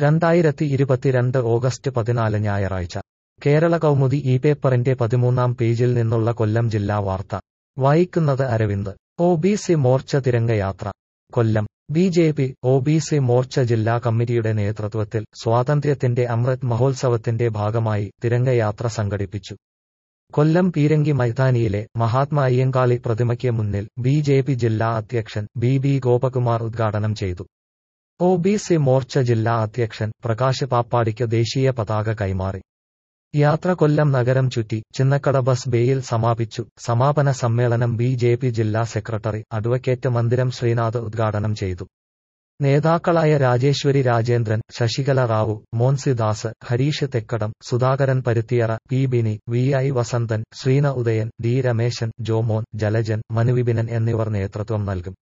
രണ്ടായിരത്തി ഇരുപത്തിരണ്ട് ഓഗസ്റ്റ് പതിനാല് ഞായറാഴ്ച കേരള കൗമുദി ഈ പേപ്പറിന്റെ പതിമൂന്നാം പേജിൽ നിന്നുള്ള കൊല്ലം ജില്ലാ വാർത്ത വായിക്കുന്നത് Aravind O B C Morcha Tiranga Yatra Kollam B J P O B C Morcha ജില്ലാ കമ്മിറ്റിയുടെ നേതൃത്വത്തിൽ സ്വാതന്ത്ര്യത്തിന്റെ അമൃത് മഹോത്സവത്തിന്റെ ഭാഗമായി തിരംഗയാത്ര സംഘടിപ്പിച്ചു കൊല്ലം പീരങ്കി മൈതാനിയിലെ മഹാത്മാ അയ്യങ്കാളി പ്രതിമയ്ക്ക് മുന്നിൽ ബി ജെ പി ജില്ലാ അധ്യക്ഷൻ ബി ബി ഗോപകുമാർ ഉദ്ഘാടനം ചെയ്തു ഒ ബി സി മോർച്ച ജില്ലാ അധ്യക്ഷൻ പ്രകാശ് പാപ്പാടിക്ക് ദേശീയ പതാക കൈമാറി യാത്ര കൊല്ലം നഗരം ചുറ്റി ചിന്നക്കട ബസ് ബേയിൽ സമാപിച്ചു സമാപന സമ്മേളനം ബി ജെ പി ജില്ലാ സെക്രട്ടറി അഡ്വക്കേറ്റ് മന്ദിരം ശ്രീനാഥ് ഉദ്ഘാടനം ചെയ്തു നേതാക്കളായ Rajeswari Rajendran Sasikala Rao Monsidas Harish Thekkadam Sudhakaran Paruthiyara P Bini V I Vasanthan Sreena Udayan D Rameshan Jomon Jalajan Manuvipinan എന്നിവർ നേതൃത്വം നൽകും